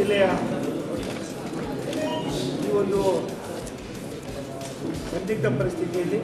ಜಿಲ್ಲೆಯ ಈ ಒಂದು ಸಂದಿಗ್ಧ ಪರಿಸ್ಥಿತಿಯಲ್ಲಿ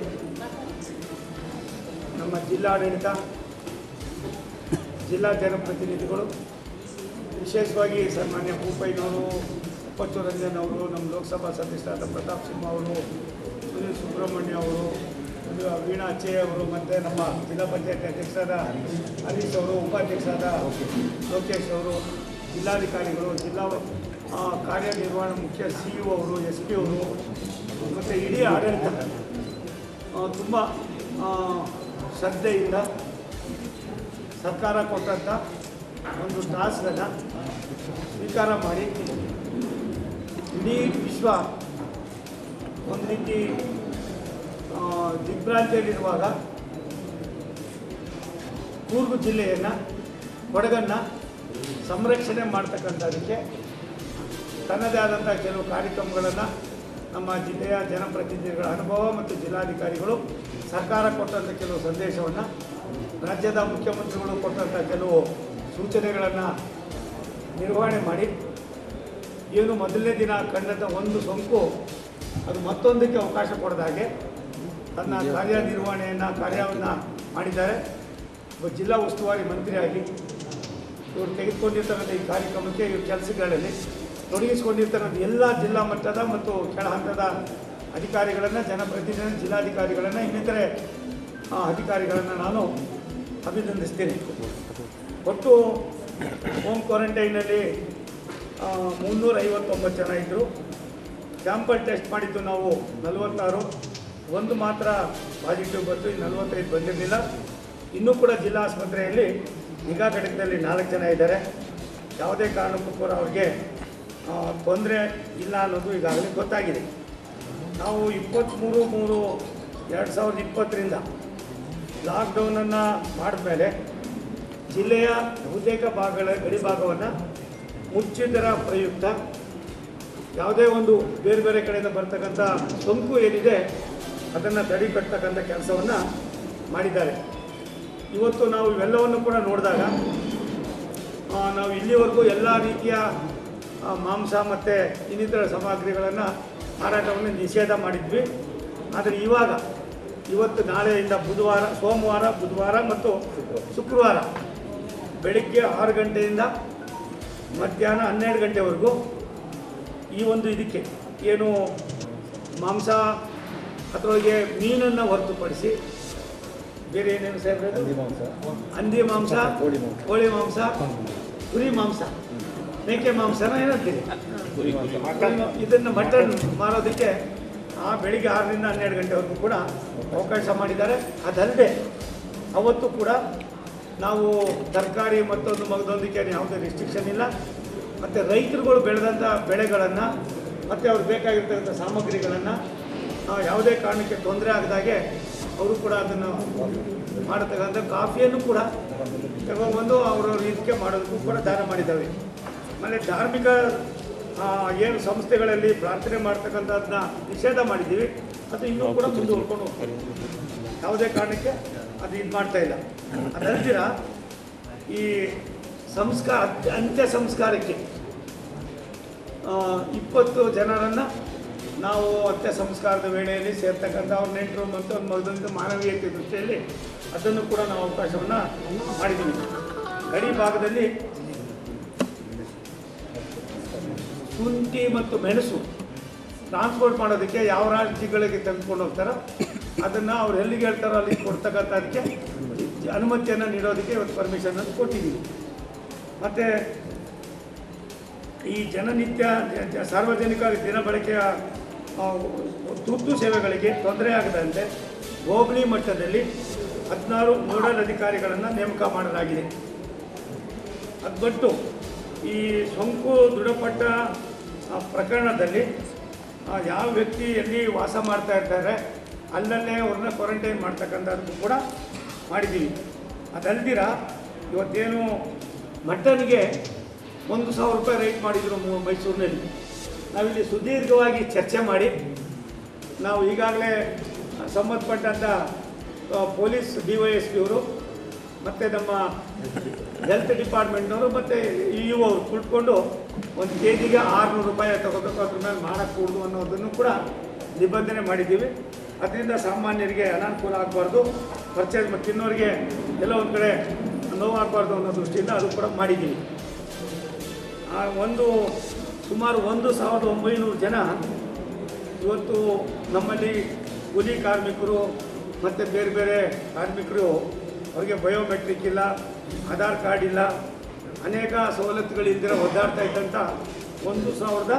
ನಮ್ಮ ಜಿಲ್ಲಾಡಳಿತ ಜಿಲ್ಲಾ ಜನಪ್ರತಿನಿಧಿಗಳು ವಿಶೇಷವಾಗಿ ಸನ್ಮಾನ್ಯ ಭೂಪಯ್ಯನವರು ಅಪ್ಪಚ್ಚು ರಂಜನ್ ಅವರು ನಮ್ಮ ಲೋಕಸಭಾ ಸದಸ್ಯರಾದ ಪ್ರತಾಪ್ ಸಿಂಹ ಅವರು ಸುನೀಲ್ ಸುಬ್ರಹ್ಮಣ್ಯ ಅವರು ಇದು ವೀಣಾ ಅಚ್ಚಯ್ಯ ಅವರು ಮತ್ತು ನಮ್ಮ ಜಿಲ್ಲಾ ಪಂಚಾಯತ್ ಅಧ್ಯಕ್ಷರಾದ ಹರೀಶ್ ಅವರು ಉಪಾಧ್ಯಕ್ಷರಾದ ಲೋಕೇಶ್ ಅವರು ಜಿಲ್ಲಾಧಿಕಾರಿಗಳು ಜಿಲ್ಲಾ ಆ, ಕಾರ್ಯನಿರ್ವಹಣಾ ಮುಖ್ಯ ಸಿ ಇ ಅವರು ಎಸ್ ಪಿ ಅವರು ಮತ್ತು ಇಡೀ ಆಡಳಿತ ತುಂಬ ಶ್ರದ್ಧೆಯಿಂದ ಸರ್ಕಾರ ಕೊಟ್ಟಂಥ ಒಂದು ಟಾಸ್ಕನ್ನು ಸ್ವೀಕಾರ ಮಾಡಿ ಇಡೀ ವಿಶ್ವ ಒಂದು ರೀತಿ ಆ, ದಿಗ್ಭ್ರಾಂತಿಯಲ್ಲಿರುವಾಗ ಕೂರ್ಗು ಜಿಲ್ಲೆಯನ್ನು ಕೊಡಗನ್ನು ಸಂರಕ್ಷಣೆ ಮಾಡ್ತಕ್ಕಂಥದ್ದಕ್ಕೆ ತನ್ನದೇ ಆದಂಥ ಕೆಲವು ಕಾರ್ಯಕ್ರಮಗಳನ್ನು ನಮ್ಮ ಜಿಲ್ಲೆಯ ಜನಪ್ರತಿನಿಧಿಗಳ ಅನುಭವ ಮತ್ತು ಜಿಲ್ಲಾಧಿಕಾರಿಗಳು ಸರ್ಕಾರ ಕೊಟ್ಟಂಥ ಕೆಲವು ಸಂದೇಶವನ್ನು ರಾಜ್ಯದ ಮುಖ್ಯಮಂತ್ರಿಗಳು ಕೊಟ್ಟಂಥ ಕೆಲವು ಸೂಚನೆಗಳನ್ನು ನಿರ್ವಹಣೆ ಮಾಡಿ ಏನು ಮೊದಲನೇ ದಿನ ಕಂಡಂಥ ಒಂದು ಸೋಂಕು ಅದು ಮತ್ತೊಂದಕ್ಕೆ ಅವಕಾಶ ಕೊಡದ ಹಾಗೆ ತನ್ನ ಕಾರ್ಯನಿರ್ವಹಣೆಯನ್ನು ಕಾರ್ಯವನ್ನು ಮಾಡಿದ್ದಾರೆ ಒಬ್ಬ ಜಿಲ್ಲಾ ಉಸ್ತುವಾರಿ ಮಂತ್ರಿಯಾಗಿ ಇವರು ತೆಗೆದುಕೊಂಡಿರ್ತಕ್ಕಂಥ ಈ ಕಾರ್ಯಕ್ರಮಕ್ಕೆ ಇವ್ರ ಕೆಲಸಗಳಲ್ಲಿ ತೊಡಗಿಸಿಕೊಂಡಿರ್ತಕ್ಕಂಥ ಎಲ್ಲ ಜಿಲ್ಲಾ ಮಟ್ಟದ ಮತ್ತು ಕೆಳ ಹಂತದ ಅಧಿಕಾರಿಗಳನ್ನು ಜನಪ್ರತಿನಿಧಿ ಜಿಲ್ಲಾಧಿಕಾರಿಗಳನ್ನು ಇನ್ನಿತರೆ ಆ, ಅಧಿಕಾರಿಗಳನ್ನು ನಾನು ಅಭಿನಂದಿಸ್ತೇನೆ ಒಟ್ಟು ಹೋಮ್ ಕ್ವಾರಂಟೈನಲ್ಲಿ ಮುನ್ನೂರ ಐವತ್ತೊಂಬತ್ತು ಜನ ಇದ್ದರು ಸ್ಯಾಂಪಲ್ ಟೆಸ್ಟ್ ಮಾಡಿದ್ದು ನಾವು ನಲವತ್ತಾರು ಒಂದು ಮಾತ್ರ ಪಾಸಿಟಿವ್ ಬಂತು ಇನ್ನು ನಲವತ್ತೈದು ಬಂದಿರಲಿಲ್ಲ ಇನ್ನೂ ಕೂಡ ಜಿಲ್ಲಾ ಆಸ್ಪತ್ರೆಯಲ್ಲಿ ನಿಗಾ ಘಟಕದಲ್ಲಿ ನಾಲ್ಕು ಜನ ಇದ್ದಾರೆ ಯಾವುದೇ ಕಾರಣಕ್ಕೂ ಕೂಡ ಅವ್ರಿಗೆ ತೊಂದರೆ ಇಲ್ಲ ಅನ್ನೋದು ಈಗಾಗಲೇ ಗೊತ್ತಾಗಿದೆ ನಾವು ಇಪ್ಪತ್ತ್ಮೂರು ಮೂರು ಎರಡು ಸಾವಿರದ ಇಪ್ಪತ್ತರಿಂದ ಲಾಕ್ಡೌನನ್ನು ಮಾಡಿದ್ಮೇಲೆ ಜಿಲ್ಲೆಯ ಬಹುತೇಕ ಭಾಗಗಳ ಗಡಿ ಭಾಗವನ್ನು ಮುಚ್ಚಿದರ ಪ್ರಯುಕ್ತ ಯಾವುದೇ ಒಂದು ಬೇರೆ ಬೇರೆ ಕಡೆಯಿಂದ ಬರ್ತಕ್ಕಂಥ ಸೋಂಕು ಏನಿದೆ ಅದನ್ನು ತಡೆಗಟ್ಟತಕ್ಕಂಥ ಕೆಲಸವನ್ನು ಮಾಡಿದ್ದಾರೆ ಇವತ್ತು ನಾವು ಇವೆಲ್ಲವನ್ನು ಕೂಡ ನೋಡಿದಾಗ ಆ, ನಾವು ಇಲ್ಲಿವರೆಗೂ ಎಲ್ಲ ರೀತಿಯ ಆ, ಮಾಂಸ ಮತ್ತು ಇನ್ನಿತರ ಸಾಮಗ್ರಿಗಳನ್ನು ಮಾರಾಟವನ್ನು ನಿಷೇಧ ಮಾಡಿದ್ವಿ ಆದರೆ ಇವಾಗ ಇವತ್ತು ನಾಳೆಯಿಂದ ಬುಧವಾರ ಸೋಮವಾರ ಬುಧವಾರ ಮತ್ತು ಶುಕ್ರವಾರ ಬೆಳಿಗ್ಗೆ ಆರು ಗಂಟೆಯಿಂದ ಮಧ್ಯಾಹ್ನ ಹನ್ನೆರಡು ಗಂಟೆವರೆಗೂ ಈ ಒಂದು ಇದಕ್ಕೆ ಏನು ಮಾಂಸ ಅದರೊಳಗೆ ಮೀನನ್ನು ಹೊರತುಪಡಿಸಿ ಬೇರೆ ಏನೇನು ಸಾಹೇಬ್ರೆ ಹಂದಿ ಮಾಂಸ ಕೋಳಿ ಮಾಂಸ. ಕೋಳಿ ಮಾಂಸ ಕುರಿ ಮಾಂಸ ಮೇಕೆ ಮಾಂಸನ ಏನಂತೀರಿ ಇದನ್ನು ಮಟನ್ ಮಾರೋದಕ್ಕೆ ಆ ಬೆಳಿಗ್ಗೆ ಆರರಿಂದ ಹನ್ನೆರಡು ಗಂಟೆವರೆಗೂ ಕೂಡ ಅವಕಾಶ ಮಾಡಿದ್ದಾರೆ ಅದಲ್ಲದೆ ಅವತ್ತು ಕೂಡ ನಾವು ತರಕಾರಿ ಮತ್ತೊಂದು ಮಗದೊಂದಕ್ಕೆ ಯಾವುದೇ ರಿಸ್ಟ್ರಿಕ್ಷನ್ ಇಲ್ಲ ಮತ್ತು ರೈತರುಗಳು ಬೆಳೆದಂಥ ಬೆಳೆಗಳನ್ನು ಮತ್ತು ಅವ್ರಿಗೆ ಬೇಕಾಗಿರ್ತಕ್ಕಂಥ ಸಾಮಗ್ರಿಗಳನ್ನು ಯಾವುದೇ ಕಾರಣಕ್ಕೆ ತೊಂದರೆ ಆಗದಾಗೆ ಅವರು ಕೂಡ ಅದನ್ನು ಮಾಡತಕ್ಕಂಥ ಕಾಫಿಯನ್ನು ಕೂಡ ತಗೊಂಡ್ಬಂದು ಅವರವ್ರ ಇದಕ್ಕೆ ಮಾಡೋದಕ್ಕೂ ಕೂಡ ದಾನ ಮಾಡಿದ್ದಾವೆ ಆಮೇಲೆ ಧಾರ್ಮಿಕ ಆ, ಏನು ಸಂಸ್ಥೆಗಳಲ್ಲಿ ಪ್ರಾರ್ಥನೆ ಮಾಡ್ತಕ್ಕಂಥದ್ದನ್ನ ನಿಷೇಧ ಮಾಡಿದ್ದೀವಿ ಅದು ಇನ್ನೂ ಕೂಡ ಮುಂದುವರ್ಕೊಂಡು ಹೋಗ್ತಾರೆ ಯಾವುದೇ ಕಾರಣಕ್ಕೆ ಅದು ಇದು ಮಾಡ್ತಾ ಇಲ್ಲ ಅದಲ್ದಿರ ಈ ಸಂಸ್ಕಾರ ಅಂತ್ಯ- ಅಂತ್ಯ ಸಂಸ್ಕಾರಕ್ಕೆ ಆ, ಇಪ್ಪತ್ತು ಜನರನ್ನು ನಾವು ಅಂತ್ಯ ಸಂಸ್ಕಾರದ ವೇಳೆಯಲ್ಲಿ ಸೇರ್ತಕ್ಕಂಥ ಅವ್ರ ನೆಂಟರು ಮತ್ತು ಒಂದು ಮಗದೊಂದು ಮಾನವೀಯತೆ ದೃಷ್ಟಿಯಲ್ಲಿ ಅದನ್ನು ಕೂಡ ನಾವು ಅವಕಾಶವನ್ನು ಮಾಡಿದ್ದೀವಿ ಗಡಿ ಭಾಗದಲ್ಲಿ ಶುಂಠಿ ಮತ್ತು ಮೆಣಸು ಟ್ರಾನ್ಸ್ಪೋರ್ಟ್ ಮಾಡೋದಕ್ಕೆ ಯಾವ ರಾಜ್ಯಗಳಿಗೆ ತೆಗೆದುಕೊಂಡು ಹೋಗ್ತಾರೋ ಅದನ್ನು ಅವ್ರು ಎಲ್ಲಿಗೆ ಹೇಳ್ತಾರೋ ಅಲ್ಲಿಗೆ ಕೊಡ್ತಕ್ಕಂಥದಕ್ಕೆ ಅನುಮತಿಯನ್ನು ನೀಡೋದಕ್ಕೆ ಇವತ್ತು ಪರ್ಮಿಷನ್ ಅನ್ನು ಕೊಟ್ಟಿದ್ದೀವಿ ಮತ್ತು ಈ ಜನನಿತ್ಯ ಜ- ಜ- ಸಾರ್ವಜನಿಕ ದಿನಬಳಕೆಯ ಆ, ತುರ್ತು ಸೇವೆಗಳಿಗೆ ತೊಂದರೆ ಆಗದಂತೆ ಹೋಬಳಿ ಮಟ್ಟದಲ್ಲಿ ಹದಿನಾರು ನೋಡಲ್ ಅಧಿಕಾರಿಗಳನ್ನು ನೇಮಕ ಮಾಡಲಾಗಿದೆ ಅದು ಬಿಟ್ಟು ಈ ಸೋಂಕು ದೃಢಪಟ್ಟ ಆ, ಪ್ರಕರಣದಲ್ಲಿ ಆ, ಯಾವ ವ್ಯಕ್ತಿ ಎಲ್ಲಿ ವಾಸ ಮಾಡ್ತಾ ಇರ್ತಾರೆ ಅಲ್ಲಲ್ಲೇ ಅವ್ರನ್ನ ಕ್ವಾರಂಟೈನ್ ಮಾಡ್ತಕ್ಕಂಥದ್ದು ಕೂಡ ಮಾಡಿದ್ದೀವಿ ಅದಲ್ದಿರ ಇವತ್ತೇನು ಮಟನ್ಗೆ ಒಂದು ಸಾವಿರ ರೂಪಾಯಿ ರೇಟ್ ಮಾಡಿದರು ಮು- ಮೈಸೂರಿನಲ್ಲಿ ನಾವಿಲ್ಲಿ ಸುದೀರ್ಘವಾಗಿ ಚರ್ಚೆ ಮಾಡಿ ನಾವು ಈಗಾಗಲೇ ಸಂಬಂಧಪಟ್ಟಂಥ ಆ, police D Y S P ಅವರು ಮತ್ತು ನಮ್ಮ ಹೆಲ್ತ್ ಡಿಪಾರ್ಟ್ಮೆಂಟ್ನವರು ಮತ್ತು ಇ ಯು ಅವರು ಕುಳ್ಕೊಂಡು ಒಂದು ಕೆ ಜಿಗೆ ಆರುನೂರು ರೂಪಾಯಿ ತಗೋಬೇಕು ಅದ್ರ ಮೇಲೆ ಮಾಡக்கூಡ್ದು ಅನ್ನೋದನ್ನು ಕೂಡ ನಿಬಂಧನೆ ಮಾಡಿದ್ದೀವಿ ಅದರಿಂದ ಸಾಮಾನ್ಯರಿಗೆ ಅನಾನುಕೂಲ ಆಗಬಾರ್ದು ಪರ್ಚೇಸ್ ಮತ್ತು ತಿನ್ನೋರಿಗೆ ಎಲ್ಲ ಒಂದು ಕಡೆ ನೋವಾಗಬಾರ್ದು ಅನ್ನೋ ದೃಷ್ಟಿಯಿಂದ ಅದು ಕೂಡ ಮಾಡಿದ್ದೀವಿ ಆ ಒಂದು ಸುಮಾರು ಒಂದು ಸಾವಿರದ ಒಂಬೈನೂರು ಜನ ಇವತ್ತು ನಮ್ಮಲ್ಲಿ ಕೂಲಿ ಕಾರ್ಮಿಕರು ಮತ್ತು ಬೇರೆ ಬೇರೆ ಕಾರ್ಮಿಕರು ಅವರಿಗೆ ಬಯೋಮೆಟ್ರಿಕ್ ಇಲ್ಲ ಆಧಾರ್ ಕಾರ್ಡ್ ಇಲ್ಲ ಅನೇಕ ಸವಲತ್ತುಗಳಿಲ್ದಿರ ಒದ್ದಾಡ್ತಾ ಇದ್ದಂಥ ಒಂದು ಸಾವಿರದ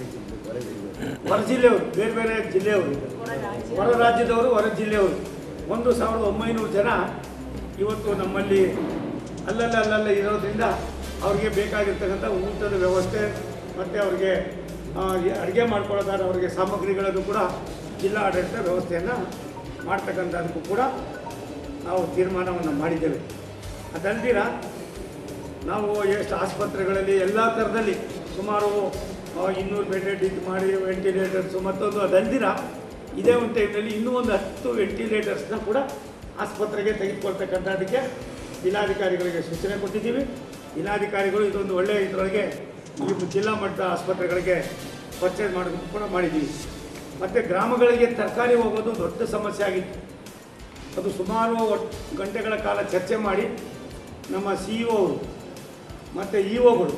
ಹೊರ ಜಿಲ್ಲೆಯವರು ಬೇರೆ ಬೇರೆ ಜಿಲ್ಲೆಯವರು ಹೊರ ರಾಜ್ಯದವರು ಹೊರ ಜಿಲ್ಲೆಯವರು ಒಂದು ಸಾವಿರದ ಒಂಬೈನೂರು ಜನ ಇವತ್ತು ನಮ್ಮಲ್ಲಿ ಅಲ್ಲಲ್ಲ ಅಲ್ಲಲ್ಲ ಇರೋದ್ರಿಂದ ಅವ್ರಿಗೆ ಬೇಕಾಗಿರ್ತಕ್ಕಂಥ ಊಟದ ವ್ಯವಸ್ಥೆ ಮತ್ತು ಅವ್ರಿಗೆ ಅಡುಗೆ ಮಾಡ್ಕೊಳ್ಳೋದಾದ್ರೆ ಅವರಿಗೆ ಸಾಮಗ್ರಿಗಳನ್ನು ಕೂಡ ಜಿಲ್ಲಾ ಆಡಳಿತ ವ್ಯವಸ್ಥೆಯನ್ನು ಮಾಡ್ತಕ್ಕಂಥದ್ದಕ್ಕೂ ಕೂಡ ನಾವು ತೀರ್ಮಾನವನ್ನು ಮಾಡಿದ್ದೇವೆ ಅದಲ್ದಿರ ನಾವು ಎಷ್ಟು ಆಸ್ಪತ್ರೆಗಳಲ್ಲಿ ಎಲ್ಲ ಥರದಲ್ಲಿ ಸುಮಾರು ಆ, ಇನ್ನೂರು ಬೆಡ್ ಇದು ಮಾಡಿ ವೆಂಟಿಲೇಟರ್ಸು ಮತ್ತೊಂದು ಅದಲ್ದಿರ ಇದೇ ಒಂದು ಟೈಮ್ನಲ್ಲಿ ಇನ್ನೂ ಒಂದು ಹತ್ತು ವೆಂಟಿಲೇಟರ್ಸ್ನ ಕೂಡ ಆಸ್ಪತ್ರೆಗೆ ತೆಗೆದುಕೊಳ್ತಕ್ಕಂಥದ್ದಕ್ಕೆ ಜಿಲ್ಲಾಧಿಕಾರಿಗಳಿಗೆ ಸೂಚನೆ ಕೊಟ್ಟಿದ್ದೀವಿ ಜಿಲ್ಲಾಧಿಕಾರಿಗಳು ಇದೊಂದು ಒಳ್ಳೆಯ ಇದರೊಳಗೆ ಈ ಜಿಲ್ಲಾ ಮಟ್ಟದ ಆಸ್ಪತ್ರೆಗಳಿಗೆ ಪರ್ಚೇಸ್ ಮಾಡೋದಕ್ಕೆ ಕೂಡ ಮಾಡಿದ್ದೀವಿ ಮತ್ತು ಗ್ರಾಮಗಳಿಗೆ ತರಕಾರಿ ಹೋಗೋದು ದೊಡ್ಡ ಸಮಸ್ಯೆ ಆಗಿತ್ತು ಅದು ಸುಮಾರು ಒಟ್- ಗಂಟೆಗಳ ಕಾಲ ಚರ್ಚೆ ಮಾಡಿ ನಮ್ಮ ಸಿ ಇ ಅವರು ಮತ್ತು ಇ ಒಗಳು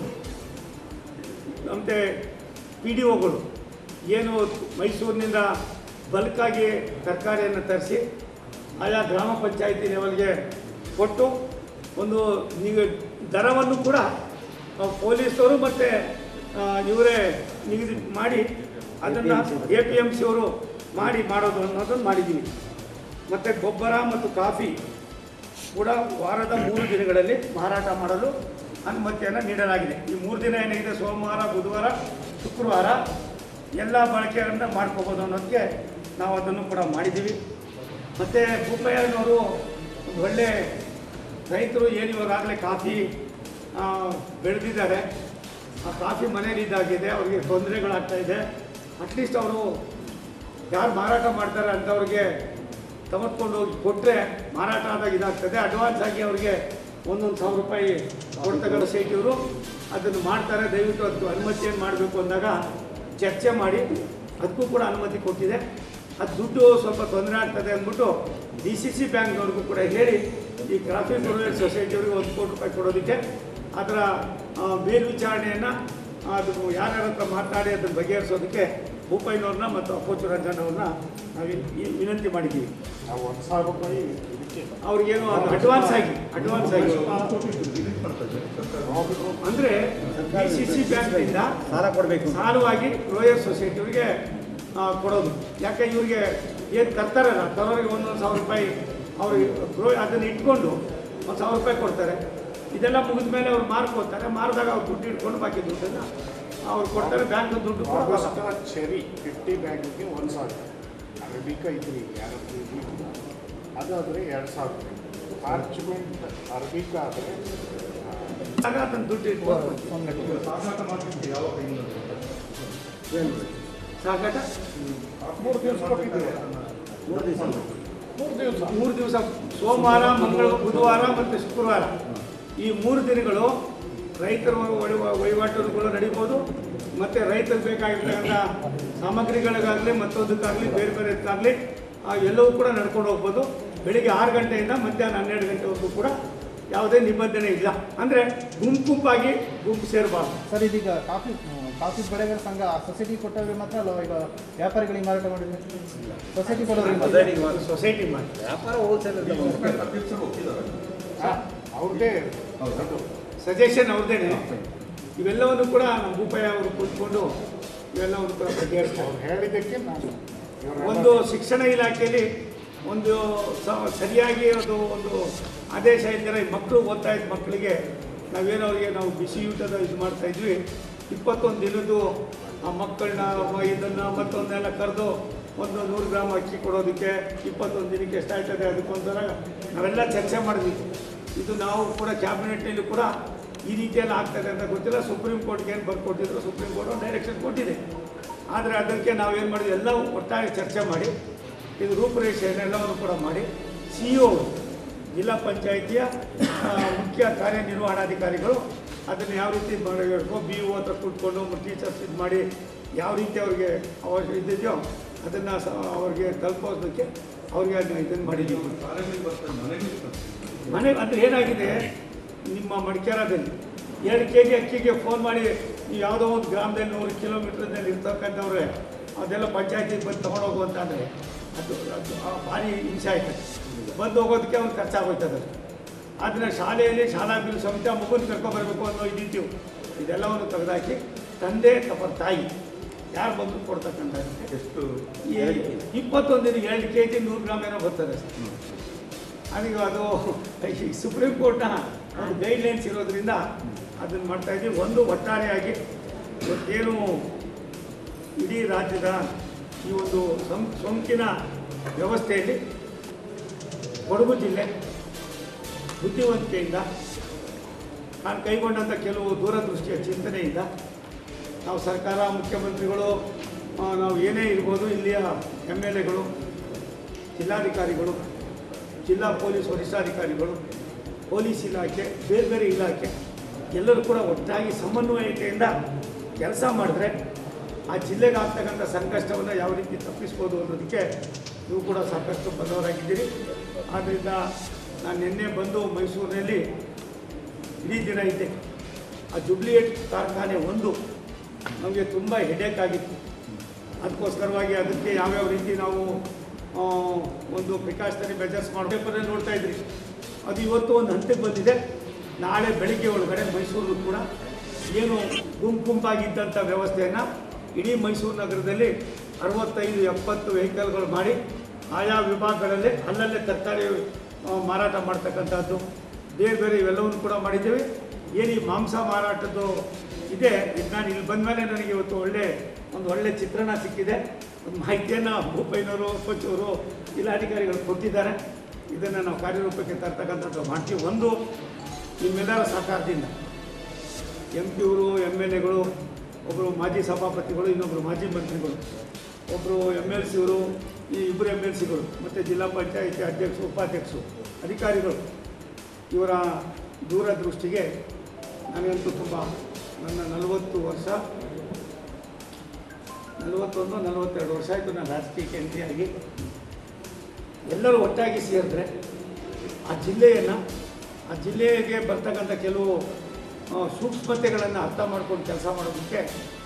ಮತ್ತು ಪಿ ಡಿ ಒಗಳು ಏನು ಮೈಸೂರಿನಿಂದ ಬಲ್ಕಾಗಿ ತರಕಾರಿಯನ್ನು ತರಿಸಿ ಆಯಾ ಗ್ರಾಮ ಪಂಚಾಯಿತಿ ಲೆವೆಲ್ಗೆ ಕೊಟ್ಟು ಒಂದು ನಿಗ ದರವನ್ನು ಕೂಡ ಆ, ಪೊಲೀಸರು ಮತ್ತು ಇವರೇ ನಿಗದಿ ಮಾಡಿ ಅದನ್ನು ಎ ಪಿ ಎಮ್ ಸಿಯವರು ಮಾಡಿ ಮಾಡೋದು ಅನ್ನೋದನ್ನು ಮಾಡಿದ್ದೀವಿ ಮತ್ತು ಗೊಬ್ಬರ ಮತ್ತು ಕಾಫಿ ಕೂಡ ವಾರದ ಮೂರು ದಿನಗಳಲ್ಲಿ ಮಾರಾಟ ಮಾಡಲು ಅನುಮತಿಯನ್ನು ನೀಡಲಾಗಿದೆ ಈ ಮೂರು ದಿನ ಏನಿದೆ ಸೋಮವಾರ ಬುಧವಾರ ಶುಕ್ರವಾರ ಎಲ್ಲ ಬಳಕೆಯನ್ನು ಮಾಡ್ಕೋಬೋದು ಅನ್ನೋದಕ್ಕೆ ನಾವು ಅದನ್ನು ಕೂಡ ಮಾಡಿದ್ದೀವಿ ಮತ್ತು ಭೂಪಯ್ಯನವರು ಒಂದು ಒಳ್ಳೆ ರೈತರು ಏನು ಇವಾಗಲೇ ಕಾಫಿ ಆ, ಬೆಳೆದಿದ್ದಾರೆ ಆ ಕಾಫಿ ಮನೇಲಿ ಇದಾಗಿದೆ ಅವರಿಗೆ ತೊಂದರೆಗಳಾಗ್ತಾ ಇದೆ ಅಟ್ಲೀಸ್ಟ್ ಅವರು ಯಾರು ಮಾರಾಟ ಮಾಡ್ತಾರೆ ಅಂಥವ್ರಿಗೆ ತೆಗೆದುಕೊಂಡು ಹೋಗಿ ಕೊಟ್ಟರೆ ಮಾರಾಟ ಆದಾಗ ಇದಾಗ್ತದೆ ಅಡ್ವಾನ್ಸ್ ಆಗಿ ಅವ್ರಿಗೆ ಒಂದೊಂದು ಸಾವಿರ ರೂಪಾಯಿ ಕೊಡ್ತಕ್ಕಂಥ ಸೈಟಿಯವರು ಅದನ್ನು ಮಾಡ್ತಾರೆ ದಯವಿಟ್ಟು ಅದಕ್ಕೆ ಅನುಮತಿಯನ್ನು ಮಾಡಬೇಕು ಅಂದಾಗ ಚರ್ಚೆ ಮಾಡಿ ಅದಕ್ಕೂ ಕೂಡ ಅನುಮತಿ ಕೊಟ್ಟಿದೆ ಅದು ದುಡ್ಡು ಸ್ವಲ್ಪ ತೊಂದರೆ ಆಗ್ತದೆ ಅಂದ್ಬಿಟ್ಟು ಡಿ ಸಿ ಸಿ ಬ್ಯಾಂಕ್ನವ್ರಿಗೂ ಕೂಡ ಹೇಳಿ ಈ ಕಾಫಿ ಪ್ರೊವೈಡ್ ಸೊಸೈಟಿಯವರಿಗೆ ಒಂದು ಕೋಟಿ ರೂಪಾಯಿ ಕೊಡೋದಕ್ಕೆ ಅದರ ಆ, ಮೇಲ್ವಿಚಾರಣೆಯನ್ನು ಅದು ಯಾರ್ಯಾರ ಹತ್ರ ಮಾತಾಡಿ ಅದನ್ನು ಬಗೆಹರಿಸೋದಕ್ಕೆ ಭೂಪಯ್ಯನವ್ರನ್ನ ಮತ್ತು ಅಪ್ಪಚ್ಚು ರಂಜನ್ ಅವ್ರನ್ನ ನಾವು ಈ- ಈ ವಿನಂತಿ ಮಾಡಿದ್ದೀವಿ ನಾವು ಒಂದು ಸಾವಿರ ರೂಪಾಯಿ ಇದಕ್ಕೆ ಅವ್ರಿಗೇನು ಅದು ಅಡ್ವಾನ್ಸ್ ಆಗಿ ಅಡ್ವಾನ್ಸ್ ಆಗಿ ಅಂದರೆ ಡಿ ಸಿ ಸಿ ಬ್ಯಾಂಕ್ನಿಂದ ಸಾಲ ಕೊಡಬೇಕು ಸಾಲವಾಗಿ ರೋಯಲ್ ಸೊಸೈಟಿಯವರಿಗೆ ಕೊಡೋದು ಯಾಕೆ ಇವ್ರಿಗೆ ಏನು ತರ್ತಾರಲ್ಲ ತರೋರಿಗೆ ಒಂದೊಂದು ಸಾವಿರ ರೂಪಾಯಿ ಅವ್ರಿಗೆ ಗ್ರೋ ಅದನ್ನು ಇಟ್ಕೊಂಡು ಒಂದು ಸಾವಿರ ರೂಪಾಯಿ ಕೊಡ್ತಾರೆ ಇದೆಲ್ಲ ಮುಗಿದ ಮೇಲೆ ಅವ್ರು ಮಾರ್ಕೋತಾರೆ ಮಾರಿದಾಗ ಅವ್ರು ದುಡ್ಡು ಇಟ್ಕೊಂಡು ಬಾಕಿ ದುಡ್ಡನ್ನು ಅವ್ರು ಕೊಡ್ತಾರೆ ಬ್ಯಾಂಕ್ ದುಡ್ಡು ಕೊಡೋಲ್ಲ ಆಗೋಸ್ಕರ ಚೆರಿ ಫಿಫ್ಟಿ ಬ್ಯಾಗಿಗೆ ಒಂದು ಸಾವಿರ ಅರಬಿಕಾ ಇದ್ರಿ ಯಾರದ್ದು ಇರಲಿಲ್ಲ ಅದಾದರೆ ಎರಡು ಸಾವಿರ ಪಾರ್ಚ್ಮೆಂಟ್ ಅರಬಿಕಾ ಆದರೆ ಆಗ ಅದನ್ನು ದುಡ್ಡು ಇಟ್ಕೊಂಡು ಸಾಕಾಟ ಮೂರು ದಿವಸ ಕೊಟ್ಟಿದ್ದೀವಿ ಮೂರು ದಿವಸ ಮೂರು ದಿವಸ ಮೂರು ದಿವಸ ಸೋಮವಾರ ಮಂಗಳವಾರ ಬುಧವಾರ ಮತ್ತು ಶುಕ್ರವಾರ ಈ ಮೂರು ದಿನಗಳು ರೈತರ ವಹಿವ- ವಹಿವಾಟುಗಳು ನಡೀಬೋದು ಮತ್ತು ರೈತರಿಗೆ ಬೇಕಾಗಿರ್ತಕ್ಕಂಥ ಸಾಮಗ್ರಿಗಳಿಗಾಗಲಿ ಮತ್ತೊಂದಕ್ಕಾಗಲಿ ಬೇರೆ ಬೇರೆದಕ್ಕಾಗಲಿ ಎಲ್ಲವೂ ಕೂಡ ನಡ್ಕೊಂಡು ಹೋಗ್ಬೋದು ಬೆಳಿಗ್ಗೆ ಆರು ಗಂಟೆಯಿಂದ ಮಧ್ಯಾಹ್ನ ಹನ್ನೆರಡು ಗಂಟೆವರೆಗೂ ಕೂಡ ಯಾವುದೇ ನಿಬಂಧನೆ ಇಲ್ಲ ಅಂದರೆ ಗುಂಪು ಗುಂಪಾಗಿ ಗುಂಪು ಸೇರಬಾರ್ದು ಸರ್ ಇದೀಗ ಕಾಫಿ ಕಾಫಿ ಬೆಳೆಗಾರ ಸಂಘ ಸೊಸೈಟಿ ಕೊಟ್ಟವ್ರಿಗೆ ಮಾತ್ರ ಅಲ್ಲ ಈಗ ವ್ಯಾಪಾರಿಗಳಿಗೆ ಮಾರಾಟ ಮಾಡಿದ್ರೆ ಸೊಸೈಟಿ ಕೊಡೋರಿಗೆ ಮಾತ್ರ ಸೊಸೈಟಿ ಮಾಡಿ ವ್ಯಾಪಾರ ಹೋಲ್ಸೇಲ್ ಹಾಂ ಅವ್ರದ್ದೇ ಅದು ಸಜೆಷನ್ ಅವ್ರದ್ದೇನೆ ಇವೆಲ್ಲವನ್ನು ಕೂಡ ನಮ್ಮ ಭೂಪಯ್ಯ ಅವರು ಕೂತ್ಕೊಂಡು ಇವೆಲ್ಲವನ್ನು ಕೂಡ ಬಗೆಹರಿಸ್ತಾರೆ ಅವ್ರು ಹೇಳಿದ್ದಕ್ಕೆ ನಾನು ಇವರೆಲ್ಲ ಒಂದು ಶಿಕ್ಷಣ ಇಲಾಖೆಯಲ್ಲಿ ಒಂದು ಸ- ಸರಿಯಾಗಿ ಅದು ಒಂದು ಆದೇಶ ಇದ್ದರೆ ಈ ಮಕ್ಕಳು ಓದ್ತಾ ಇದ್ದ ಮಕ್ಕಳಿಗೆ ನಾವೇನೋ ಅವರಿಗೆ ನಾವು ಬಿಸಿ ಊಟದ ಇದು ಮಾಡ್ತಾ ಇದ್ವಿ ಇಪ್ಪತ್ತೊಂದು ದಿನದ್ದು ಆ ಮಕ್ಕಳನ್ನ ಇದನ್ನು ಮತ್ತೊಂದೆಲ್ಲ ಕರೆದು ಒಂದು ನೂರು ಗ್ರಾಮ್ ಅಕ್ಕಿ ಕೊಡೋದಕ್ಕೆ ಇಪ್ಪತ್ತೊಂದು ದಿನಕ್ಕೆ ಎಷ್ಟಾಗ್ತದೆ ಅದಕ್ಕೊಂಥರ ನಾವೆಲ್ಲ ಚರ್ಚೆ ಮಾಡಿದ್ವಿ ಇದು ನಾವು ಕೂಡ ಕ್ಯಾಬಿನೆಟ್ನಲ್ಲಿ ಕೂಡ ಈ ರೀತಿಯಲ್ಲಿ ಆಗ್ತದೆ ಅಂತ ಗೊತ್ತಿಲ್ಲ ಸುಪ್ರೀಂ ಕೋರ್ಟ್ಗೆ ಏನು ಬರ್ಕೊಟ್ಟಿದ್ರು ಸುಪ್ರೀಂ ಕೋರ್ಟ್ ಡೈರೆಕ್ಷನ್ ಕೊಟ್ಟಿದೆ ಆದರೆ ಅದಕ್ಕೆ ನಾವೇನು ಮಾಡಿದ್ವಿ ಎಲ್ಲ ಒಟ್ಟಾಗಿ ಚರ್ಚೆ ಮಾಡಿ ಇದು ರೂಪುರೇಷೆಯನ್ನು ಎಲ್ಲವನ್ನು ಕೂಡ ಮಾಡಿ ಸಿ ಒ ಜಿಲ್ಲಾ ಪಂಚಾಯಿತಿಯ ಆ, ಮುಖ್ಯ ಕಾರ್ಯನಿರ್ವಹಣಾಧಿಕಾರಿಗಳು ಅದನ್ನು ಯಾವ ರೀತಿ ಮಾಡಬೇಕು ಬಿ ಒ ಹತ್ರ ಕೂತ್ಕೊಂಡು ಟೀಚರ್ಸ್ ಇದು ಮಾಡಿ ಯಾವ ರೀತಿ ಅವ್ರಿಗೆ ಅವಶ್ಯ ಇದ್ದಿದೆಯೋ ಅದನ್ನು ಸ ಅವ್ರಿಗೆ ತಲುಪೋದಕ್ಕೆ ಅವ್ರಿಗೆ ಅದನ್ನ ಇದನ್ನು ಮಾಡಿದ್ದೀವಿ ಮನೆ ಅಂದರೆ ಏನಾಗಿದೆ ನಿಮ್ಮ ಮಡಿಕೇರದಲ್ಲಿ ಎರಡು ಕೆ ಜಿ ಅಕ್ಕಿಗೆ ಫೋನ್ ಮಾಡಿ ನೀವು ಯಾವುದೋ ಒಂದು ಗ್ರಾಮದಲ್ಲಿ ನೂರು ಕಿಲೋಮೀಟ್ರ್ನಲ್ಲಿ ಇರ್ತಕ್ಕಂಥವ್ರೆ ಅದೆಲ್ಲ ಪಂಚಾಯತಿಗೆ ಬಂದು ತೊಗೊಂಡೋಗು ಅಂತ ಅಂದರೆ ಅದು ಅದು ಆ ಭಾರಿ ಹಿಂಸೆ ಆಯ್ತದೆ ಬಂದು ಹೋಗೋದಕ್ಕೆ ಅವ್ನು ಖರ್ಚಾಗೋಯ್ತದೆ ಅದನ್ನ ಶಾಲೆಯಲ್ಲಿ ಶಾಲಾ ಬಿಲ್ ಸಮಿತಿ ಆ ಮಗುನ ಕರ್ಕೊಂಬರ್ಬೇಕು ಅನ್ನೋ ಇದ್ದಿತ್ತು ಇದೆಲ್ಲವನ್ನು ತೆಗೆದಾಕಿ ತಂದೆ ಅಥವಾ ತಾಯಿ ಯಾರು ಬಂದು ಕೊಡ್ತಕ್ಕಂಥ ಎಷ್ಟು ಈ ಇಪ್ಪತ್ತೊಂದು ದಿನ ಎರಡು ಕೆ ಜಿ ನೂರು ಗ್ರಾಮ್ ಏನೋ ಬರ್ತದೆ ಸರ್ ಅದೀಗ ಅದು ಈ ಸುಪ್ರೀಂ ಕೋರ್ಟ್ನ ಒಂದು ಗೈಡ್ಲೈನ್ಸ್ ಇರೋದ್ರಿಂದ ಅದನ್ನು ಮಾಡ್ತಾ ಇದ್ದೀವಿ ಒಂದು ಒಟ್ಟಾರೆಯಾಗಿ ಇವತ್ತೇನು ಇಡೀ ರಾಜ್ಯದ ಈ ಒಂದು ಸಂ ಸೋಂಕಿನ ವ್ಯವಸ್ಥೆಯಲ್ಲಿ ಕೊಡಗು ಜಿಲ್ಲೆ ಬುದ್ಧಿವಂತಿಕೆಯಿಂದ ನಾನು ಕೈಗೊಂಡಂಥ ಕೆಲವು ದೂರದೃಷ್ಟಿಯ ಚಿಂತನೆಯಿಂದ ನಾವು ಸರ್ಕಾರ ಮುಖ್ಯಮಂತ್ರಿಗಳು ಆ, ನಾವು ಏನೇ ಇರ್ಬೋದು ಇಲ್ಲಿಯ ಎಮ್ ಎಲ್ ಎಗಳು ಜಿಲ್ಲಾಧಿಕಾರಿಗಳು ಜಿಲ್ಲಾ ಪೊಲೀಸ್ ವರಿಷ್ಠಾಧಿಕಾರಿಗಳು ಪೊಲೀಸ್ ಇಲಾಖೆ ಬೇರೆ ಬೇರೆ ಇಲಾಖೆ ಎಲ್ಲರೂ ಕೂಡ ಒಟ್ಟಾಗಿ ಸಮನ್ವಯತೆಯಿಂದ ಕೆಲಸ ಮಾಡಿದ್ರೆ ಆ ಜಿಲ್ಲೆಗೆ ಆಗ್ತಕ್ಕಂಥ ಸಂಕಷ್ಟವನ್ನು ಯಾವ ರೀತಿ ತಪ್ಪಿಸ್ಬೋದು ಅನ್ನೋದಕ್ಕೆ ನೀವು ಕೂಡ ಸಾಕಷ್ಟು ಬದ್ಧವರಾಗಿದ್ದೀರಿ ಆದ್ದರಿಂದ ನಾನು ನಿನ್ನೆ ಬಂದು ಮೈಸೂರಿನಲ್ಲಿ ಇಡೀ ದಿನ ಇದ್ದೆ ಆ ಜುಬ್ಲಿಯೇಟ್ ಕಾರ್ಖಾನೆ ಒಂದು ನಮಗೆ ತುಂಬ ಹೆಡೇಕ್ ಆಗಿತ್ತು ಅದಕ್ಕೋಸ್ಕರವಾಗಿ ಅದಕ್ಕೆ ಯಾವ್ಯಾವ ರೀತಿ ನಾವು ಆ, ಒಂದು ಪ್ರಿಕಾಷನರಿ ಮೆಜರ್ಸ್ ಮಾಡೋ ಪೇಪರಲ್ಲಿ ನೋಡ್ತಾ ಇದ್ರಿ ಅದು ಇವತ್ತು ಒಂದು ಹಂತಕ್ಕೆ ಬಂದಿದೆ ನಾಳೆ ಬೆಳಿಗ್ಗೆ ಒಳಗಡೆ ಮೈಸೂರು ಕೂಡ ಏನು ಗುಂಪು ಗುಂಪಾಗಿದ್ದಂಥ ವ್ಯವಸ್ಥೆಯನ್ನು ಇಡೀ ಮೈಸೂರು ನಗರದಲ್ಲಿ ಅರವತ್ತೈದು ಎಪ್ಪತ್ತು ವೆಹಿಕಲ್ಗಳು ಮಾಡಿ ಆಯಾ ವಿಭಾಗಗಳಲ್ಲಿ ಅಲ್ಲಲ್ಲೇ ತರಕಾರಿ ಆ, ಮಾರಾಟ ಮಾಡ್ತಕ್ಕಂಥದ್ದು ಬೇರೆ ಬೇರೆ ಇವೆಲ್ಲವನ್ನು ಕೂಡ ಮಾಡಿದ್ದೇವೆ ಏನು ಈ ಮಾಂಸ ಮಾರಾಟದ್ದು ಇದೆ ಇದು ನಾನು ಇಲ್ಲಿ ಬಂದಮೇಲೆ ನನಗೆ ಇವತ್ತು ಒಳ್ಳೆ ಒಂದು ಒಳ್ಳೆ ಚಿತ್ರಣ ಸಿಕ್ಕಿದೆ ಒಂದು ಮಾಹಿತಿಯನ್ನು ಭೂಪೈನವರು ಪಚ್ಚೂರು ಜಿಲ್ಲಾಧಿಕಾರಿಗಳು ಕೊಟ್ಟಿದ್ದಾರೆ ಇದನ್ನು ನಾವು ಕಾರ್ಯರೂಪಕ್ಕೆ ತರ್ತಕ್ಕಂಥದ್ದು ಮಾಡ್ತೀವಿ ಒಂದು ನಿಮ್ಮೆಲ್ಲರ ಸಹಕಾರದಿಂದ ಎಂ ಪಿಯವರು ಎಮ್ ಎಲ್ ಎಗಳು ಒಬ್ಬರು ಮಾಜಿ ಸಭಾಪತಿಗಳು ಇನ್ನೊಬ್ಬರು ಮಾಜಿ ಮಂತ್ರಿಗಳು ಒಬ್ಬರು ಎಮ್ ಎಲ್ ಸಿಗಳು ಈ ಇಬ್ಬರು ಎಮ್ ಎಲ್ ಸಿಗಳು ಮತ್ತು ಜಿಲ್ಲಾ ಪಂಚಾಯಿತಿ ಅಧ್ಯಕ್ಷರು ಉಪಾಧ್ಯಕ್ಷರು ಅಧಿಕಾರಿಗಳು ಇವರ ದೂರದೃಷ್ಟಿಗೆ ನನಗಂತೂ ತುಂಬ ನನ್ನ ನಲವತ್ತು ವರ್ಷ ನಲವತ್ತೊಂದು ನಲವತ್ತೆರಡು ವರ್ಷ ಆಯಿತು ನಾನು ರಾಜಕೀಯಕ್ಕೆ ಎಂಟ್ರಿ ಆಗಿ ಎಲ್ಲರೂ ಒಟ್ಟಾಗಿ ಸೇರಿದ್ರೆ ಆ ಜಿಲ್ಲೆಯನ್ನು ಆ ಜಿಲ್ಲೆಗೆ ಬರ್ತಕ್ಕಂಥ ಕೆಲವು ಆ, ಸೂಕ್ಷ್ಮತೆಗಳನ್ನು ಅರ್ಥ ಮಾಡ್ಕೊಂಡು ಕೆಲಸ ಮಾಡೋದಕ್ಕೆ